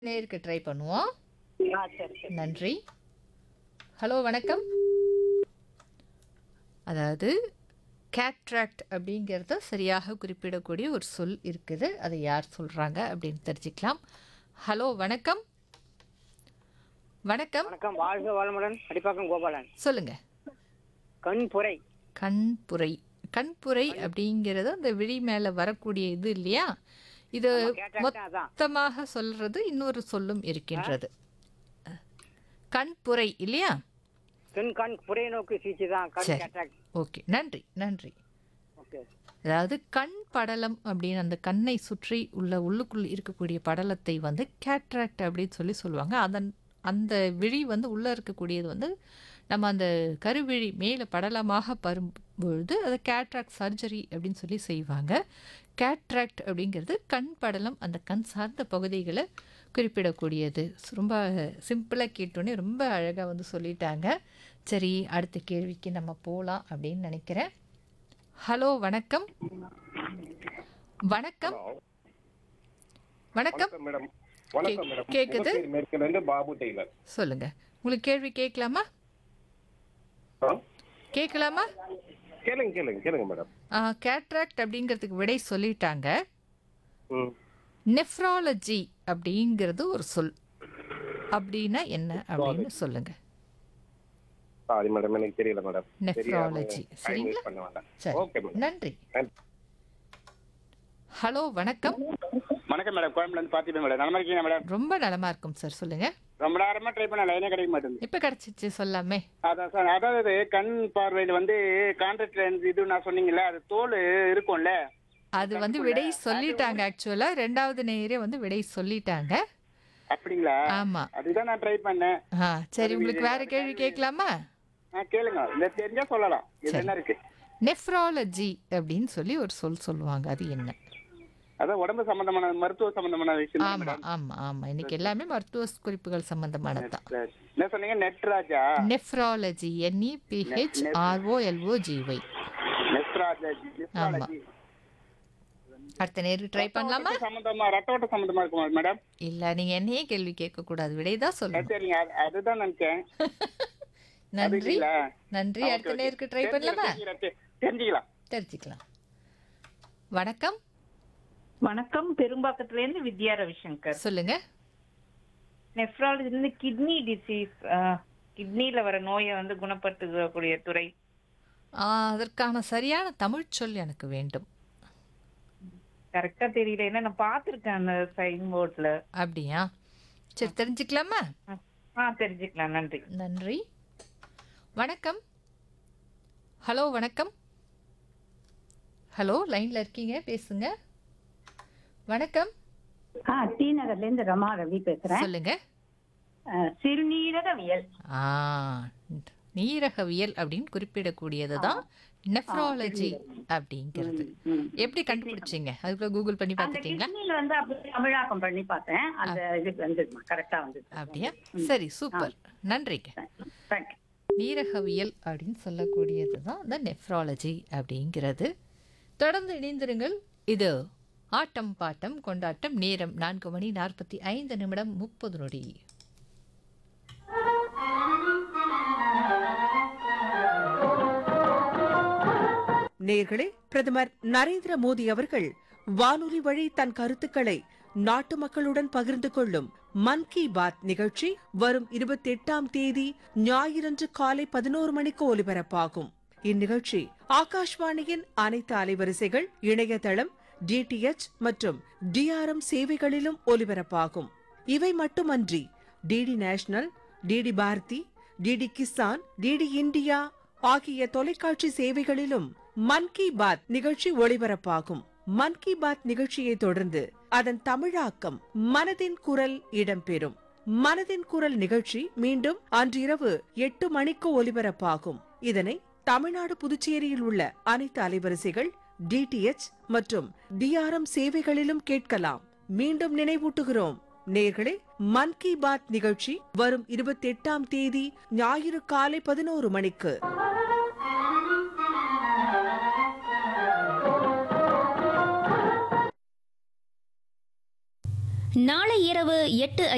நேருக்கு ட்ரை பண்ணுவோம் ஆ சரி சரி நன்றி ஹலோ வணக்கம் அதாவது கேட்ராக்ட் அப்படிங்கிறத சரியாக குறிப்பிடக்கூடிய ஒரு சொல் இருக்குது அதை யார் சொல்கிறாங்க அப்படின்னு தெரிஞ்சுக்கலாம் ஹலோ வணக்கம் வணக்கம் வணக்கம் வாழ்க வளமுடன் அடிப்பாக்கம் கோபாலன் சொல்லுங்க கண்புரை கண்புரை கண்புரை அப்படிங்கிறது அந்த விழி மேலே வரக்கூடிய இது இல்லையா இது கேட்டாக்க அதான் மொத்தமாக சொல்றது இன்னொரு சொல்லும் இருக்கின்றது கண்புரை இல்லையா கண் கண் புரை நோக்கு சீச்சி தான் கண் சரி. கேட்டாக் ஓகே நன்றி நன்றி ஓகே அதாவது கண் படலம் அப்படின்னு அந்த கண்ணை சுற்றி உள்ள உள்ளுக்குள் இருக்கக்கூடிய படலத்தை வந்து கேட்ராக்ட் அப்படின்னு சொல்லி சொல்லுவாங்க அதன் அந்த விழி வந்து உள்ளே இருக்கக்கூடியது வந்து நம்ம அந்த கருவிழி மேலே படலமாக பரும்பொழுது அதை கேட்ராக்ட் சர்ஜரி அப்படின்னு சொல்லி செய்வாங்க கேட்ராக்ட் அப்படிங்கிறது கண் படலம் அந்த கண் சார்ந்த பகுதிகளை குறிப்பிடக்கூடியது ரொம்ப சிம்பிளாக கேட்டோன்னே ரொம்ப அழகாக வந்து சொல்லிட்டாங்க சரி அடுத்த கேள்விக்கு நம்ம போகலாம் அப்படின்னு நினைக்கிறேன் ஹலோ வணக்கம் வணக்கம் வணக்கம் வணக்கம் மேடம் வணக்கம் மேடம் கேக்குது? முகப்பேர் மேற்குல இருந்து பாபு டெய்லர் சொல்லுங்க உங்களுக்கு கேள்வி கேட்கலாமா ஆ? கேட்கலாமா கேளுங்க கேளுங்க கேளுங்க மேடம் கேட்ராக்ட் அப்படிங்கிறதுக்கு விடை சொல்லிட்டாங்க ம் நெஃப்ராலஜி அப்படிங்கிறது ஒரு சொல் அப்படின்னா என்ன அப்படின்னு சொல்லுங்க சாரி மேடம் எனக்கு தெரியல மேடம் நெஃப்ராலஜி டைம் சரிங்களா வேஸ்ட் பண்ண வேண்டாம் சரி ஓகே மேடம் நன்றி நன்றி. ஹலோ வணக்கம் வணக்கம் மேடம் கோயம்புல இருந்து பார்த்துப்பேன் மேடம் நல்லா இருக்கீங்க மேடம் ரொம்ப நலமா இருக்கும் சார் சொல்லுங்க ரொம்ப நேரமா ட்ரை பண்ண லைனே கிடைக்க மாட்டேங்குது இப்ப கிடைச்சிச்சு சொல்லாமே அதான் சார் அதாவது கண் பார்வையில் வந்து கான்ட்ராக்ட் லென்ஸ் இது நான் சொன்னீங்கல்ல அது தோல் இருக்கும்ல அது வந்து விடை சொல்லிட்டாங்க ஆக்சுவலா ரெண்டாவது நேரே வந்து விடை சொல்லிட்டாங்க அப்படிங்களா ஆமா அதுதான் நான் ட்ரை பண்ணேன் ஆ சரி உங்களுக்கு வேற கேள்வி கேட்கலாமா ஆ கேளுங்க இந்த தெரிஞ்சா சொல்லலாம் இது என்ன இருக்கு நெஃப்ராலஜி அப்படின்னு சொல்லி ஒரு சொல் சொல்லுவாங்க அது என்ன அதான் உடம்பு சம்பந்தமான மருத்துவ சம்பந்தமான விஷயம் தான் ஆமா மேடம் ஆமா ஆமா இன்னைக்கு எல்லாமே மருத்துவ குறிப்புகள் சம்பந்தமானது தான் சரி. என்ன சொன்னீங்க நெட்ராஜா nephrology N E P H R O G Y நெட்ராஜா நெட்ராலஜி அடுத்த நேருக்கு ட்ரை பண்ணலாமா சம்பந்தமா ரத்த ஓட்ட சம்பந்தமா இருக்குமா மேடம் இல்ல நீங்க என்னையே கேள்வி கேட்க கூடாது விடை தான் சொல்லணும் சரிங்க அது- அதுதான் நினைச்சேன் அது நன்றி இல்லைங்களா? நன்றி ஆ, அடுத்த okay, okay. நேருக்கு ட்ரை தெரிஞ்சுக்கலாம், பண்ணலாமா தெரிஞ்சுக்கலாம், தெரிஞ்சுக்கலாம் தெரிஞ்சுக்கலாம் வணக்கம் வணக்கம் பெரும்பாக்கத்துல இருந்து வித்யா ரவிசங்கர் சொல்லுங்க நெஃப்ராலஜி இருந்து கிட்னி டிசீஸ் கிட்னில வர நோயை வந்து குணப்படுத்தக்கூடிய துறை ஆ, அதற்கான சரியான தமிழ் சொல் எனக்கு வேண்டும் கரெக்டா தெரியல ஏன்னா நான் பார்த்திருக்கேன் அந்த சைன் போர்ட்ல அப்படியா சரி தெரிஞ்சுக்கலாமா ஆ தெரிஞ்சுக்கலாம் நன்றி நன்றி வணக்கம் ஹலோ வணக்கம் ஹலோ லைன்ல இருக்கீங்க பேசுங்க வணக்கம் ஆ டி நகர்ல இருந்து ரமா ரவி பேசுறேன் சொல்லுங்க அஹ், சிறுநீரகவியல் ஆ நீரகவியல் அப்படின்னு குறிப்பிடக்கூடியது தான் நெஃப்ராலஜி அப்படிங்கிறது ம். எப்படி கண்டுபிடிச்சீங்க அதுக்குள்ள கூகுள் பண்ணி அந்த பார்த்துட்டீங்களா கிட்னில வந்து அப்படியே தமிழாக்கம் பண்ணி பார்த்தேன் அந்த இதுக்கு வந்துருமா கரெக்டா வந்து அப்படியா சரி சூப்பர் நன்றிங்க தேங்க்யூ நீரகவியல் அப்படின்னு சொல்லக்கூடியது தான் இந்த நெஃப்ராலஜி அப்படிங்கிறது தொடர்ந்து இணைந்திருங்கள் இது ஆட்டம் பாட்டம் கொண்டாட்டம் நேரம் நான்கு மணி நாற்பத்தி ஐந்து நிமிடம் முப்பது நொடி நேர்களே பிரதமர் நரேந்திர மோடி அவர்கள் வானொலி வழி தன் கருத்துக்களை நாட்டு மக்களுடன் பகிர்ந்து கொள்ளும் மன் கி பாத் நிகழ்ச்சி வரும் இருபத்தி எட்டாம் தேதி ஞாயிறன்று காலை பதினோரு மணிக்கு ஒலிபரப்பாகும் இந்நிகழ்ச்சி ஆகாஷ்வாணியின் அனைத்து அலைவரிசைகள் இணையதளம் டிடிஎச் மற்றும் டிஆர்எம் சேவைகளிலும் ஒலிபரப்பாகும் இவை மட்டுமன்றி DD National DD Bharati DD Kisan DD India ஆகிய தொலைக்காட்சி சேவைகளிலும் மன் கி பாத் நிகழ்ச்சி ஒளிபரப்பாகும் மன் கி பாத் நிகழ்ச்சியை தொடர்ந்து அதன் தமிழாக்கம் மனதின் குரல் இடம்பெறும் மனதின் குரல் நிகழ்ச்சி மீண்டும் அன்றிரவு எட்டு மணிக்கு ஒலிபரப்பாகும் இதனை தமிழ்நாடு புதுச்சேரியில் உள்ள அனைத்து அலைவரிசைகள் டிடிஎச் மற்றும் டிஆர்எம் சேவைகளிலும் கேட்கலாம் மீண்டும் நினைவூட்டுகிறோம் நேர்களே மன் கி பாத் நிகழ்ச்சி வரும் இருபத்தி எட்டாம் தேதி ஞாயிறு காலை பதினோரு மணிக்கு நாளை இரவு எட்டு